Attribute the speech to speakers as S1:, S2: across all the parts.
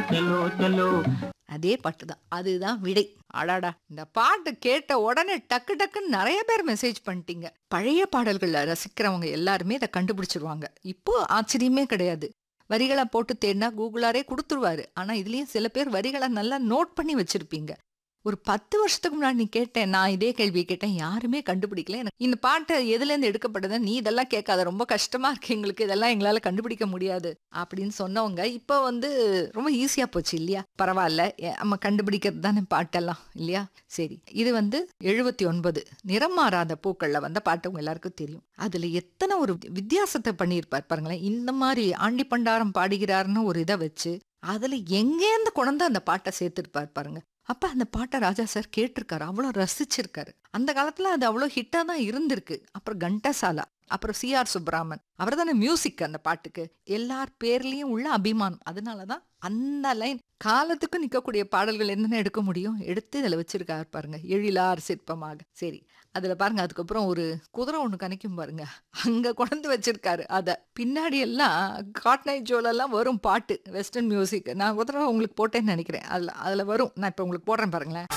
S1: चलो चलो
S2: அதே பாட்டு தான் அதுதான் விடை அடாடா இந்த பாட்டு கேட்ட உடனே டக்கு டக்குன்னு நிறைய பேர் மெசேஜ் பண்ணிட்டீங்க பழைய பாடல்களை ரசிக்கிறவங்க எல்லாருமே இதை கண்டுபிடிச்சிருவாங்க இப்போ ஆச்சரியமே கிடையாது வரிகளை போட்டு தேடினா கூகுளாரே கொடுத்துருவாரு ஆனா இதுலயும் சில பேர் வரிகளை நல்லா நோட் பண்ணி வச்சிருப்பீங்க ஒரு பத்து வருஷத்துக்கு முன்னாடி நீ கேட்டேன் நான் இதே கேள்வியை கேட்டேன் யாருமே கண்டுபிடிக்கல எனக்கு இந்த பாட்டு எதுல இருந்து எடுக்கப்பட்டது நீ இதெல்லாம் கேட்காத ரொம்ப கஷ்டமா இருக்கு எங்களுக்கு இதெல்லாம் எங்களால கண்டுபிடிக்க முடியாது அப்படின்னு சொன்னவங்க இப்போ வந்து ரொம்ப ஈஸியா போச்சு இல்லையா பரவாயில்ல எ- நம்ம கண்டுபிடிக்கிறது தானே பாட்டெல்லாம் இல்லையா சரி இது வந்து எழுபத்தி ஒன்பது நிறம் மாறாத பூக்கள்ல வந்த பாட்டு உங்க எல்லாருக்கும் தெரியும் அதுல எத்தனை ஒரு வித்தியாசத்தை பண்ணியிருப்பார் பாருங்களேன் இந்த மாதிரி ஆண்டி பண்டாரம் பாடுகிறாருன்னு ஒரு இதை வச்சு அதுல எங்கேருந்து கொண்டு அந்த பாட்டை சேர்த்திருப்பார் பாருங்க அப்ப அந்த பாட்டை ராஜா சார் கேட்டிருக்காரு அவ்வளோ ரசிச்சிருக்காரு அந்த காலத்துல அது அவ்வளோ ஹிட்டா தான் இருந்திருக்கு அப்புறம் கண்டசாலா அப்புறம் சி ஆர் சுப்ராமன் அவர் தானே மியூசிக் அந்த பாட்டுக்கு எல்லார் பேர்லயும் உள்ள அபிமானம் அதனாலதான் அந்த லைன் காலத்துக்கும் நிக்கக்கூடிய பாடல்கள் என்னென்ன எடுக்க முடியும் எடுத்து இதுல வச்சிருக்காரு பாருங்க எழிலார் சிற்பமாக சரி அதுல பாருங்க அதுக்கப்புறம் ஒரு குதிரை ஒண்ணு கணிக்கும் பாருங்க அங்க கொண்டு வச்சிருக்காரு அத பின்னாடி எல்லாம் காட் நைட் ஜோல எல்லாம் வரும் பாட்டு வெஸ்டர்ன் மியூசிக் நான் குதிரை உங்களுக்கு போட்டேன்னு நினைக்கிறேன் அதுல அதுல வரும் நான் இப்ப உங்களுக்கு போடுறேன் பாருங்களேன்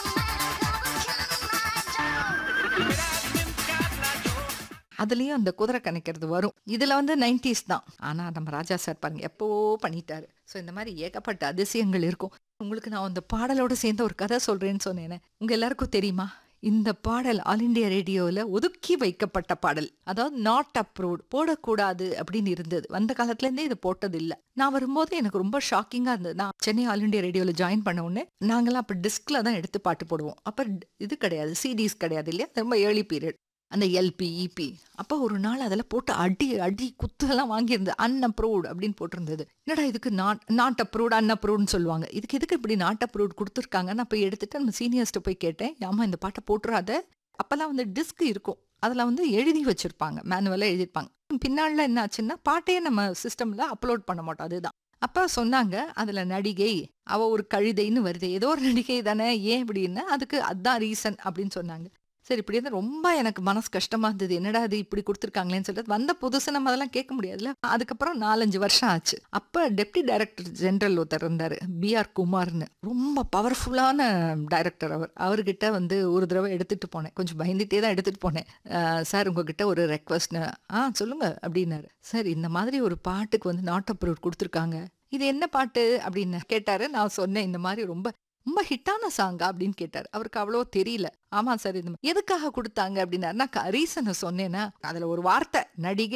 S2: அதுலயும் அந்த குதிரை கணக்கிறது வரும் இதுல வந்து நைன்டிஸ் தான் ஆனா நம்ம ராஜா சார் பாருங்க எப்பவோ பண்ணிட்டாரு ஸோ இந்த மாதிரி ஏகப்பட்ட அதிசயங்கள் இருக்கும் உங்களுக்கு நான் அந்த பாடலோட சேர்ந்து ஒரு கதை சொல்றேன்னு சொன்னேனே உங்க எல்லாருக்கும் தெரியுமா இந்த பாடல் ஆல் இண்டியா ரேடியோவில் ஒதுக்கி வைக்கப்பட்ட பாடல் அதாவது நாட் அப்ரூவ்ட் போடக்கூடாது அப்படின்னு இருந்தது வந்த காலத்துலேருந்தே இது போட்டது இல்லை நான் வரும்போது எனக்கு ரொம்ப ஷாக்கிங்காக இருந்தது நான் சென்னை ஆல் இண்டியா ரேடியோவில் ஜாயின் பண்ண உடனே நாங்களாம் அப்போ டிஸ்கில் தான் எடுத்து பாட்டு போடுவோம் அப்போ இது கிடையாது சிடிஸ் கிடையாது இல்லையா ரொம்ப ஏர்லி பீரியட் அந்த எல்பி இபி அப்போ ஒரு நாள் அதில் போட்டு அடி அடி குத்தெல்லாம் வாங்கியிருந்தது அன்அப்ரூவ்ட் அப்படின்னு போட்டிருந்தது என்னடா இதுக்கு நாட் நாட் அப்ரூவ்ட் அன்அப்ரூவ்ட்னு சொல்லுவாங்க இதுக்கு எதுக்கு இப்படி நாட் அப்ரூவ்ட் கொடுத்துருக்காங்க நான் போய் எடுத்துட்டு நம்ம சீனியர்ஸ்ட்டு போய் கேட்டேன் ஏமா இந்த பாட்டை போட்டுறாத அப்போல்லாம் வந்து டிஸ்க் இருக்கும் அதில் வந்து எழுதி வச்சிருப்பாங்க மேனுவலாக எழுதியிருப்பாங்க பின்னால என்ன ஆச்சுன்னா பாட்டையே நம்ம சிஸ்டமில் அப்லோட் பண்ண மாட்டோம் அதுதான் அப்போ சொன்னாங்க அதில் நடிகை அவ ஒரு கழுதைன்னு வருது ஏதோ ஒரு நடிகை தானே ஏன் இப்படின்னா அதுக்கு அதான் ரீசன் அப்படின்னு சொன்னாங்க சரி இப்படி இருந்தா ரொம்ப எனக்கு மனசு கஷ்டமா இருந்தது என்னடா இது இப்படி கொடுத்துருக்காங்களேன்னு சொல்லிட்டு வந்த புதுசு நம்ம அதெல்லாம் கேட்க முடியாதுல்ல அதுக்கப்புறம் நாலஞ்சு வருஷம் ஆச்சு அப்ப டெப்டி டைரக்டர் ஜெனரல் ஒருத்தர் இருந்தாரு பி ஆர் குமார்னு ரொம்ப பவர்ஃபுல்லான டைரக்டர் அவர் அவர்கிட்ட வந்து ஒரு தடவை எடுத்துட்டு போனேன் கொஞ்சம் பயந்துட்டே தான் எடுத்துட்டு போனேன் அஹ், சார் உங்ககிட்ட ஒரு ரெக்வஸ்ட் ஆ சொல்லுங்க அப்படின்னாரு சார் இந்த மாதிரி ஒரு பாட்டுக்கு வந்து நாட் அப்ரூவ் கொடுத்துருக்காங்க இது என்ன பாட்டு அப்படின்னு கேட்டாரு நான் சொன்னேன் இந்த மாதிரி ரொம்ப ரொம்ப ஹிட்டான சாங்கா அப்படின்னு கேட்டார் அவருக்கு அவ்வளோ தெரியல ஆமா சார் இந்த மாதிரி. எதுக்காக கொடுத்தாங்க அப்படின்னா நான் ரீசனை சொன்னேன்னா அதுல ஒரு வார்த்தை நடிகை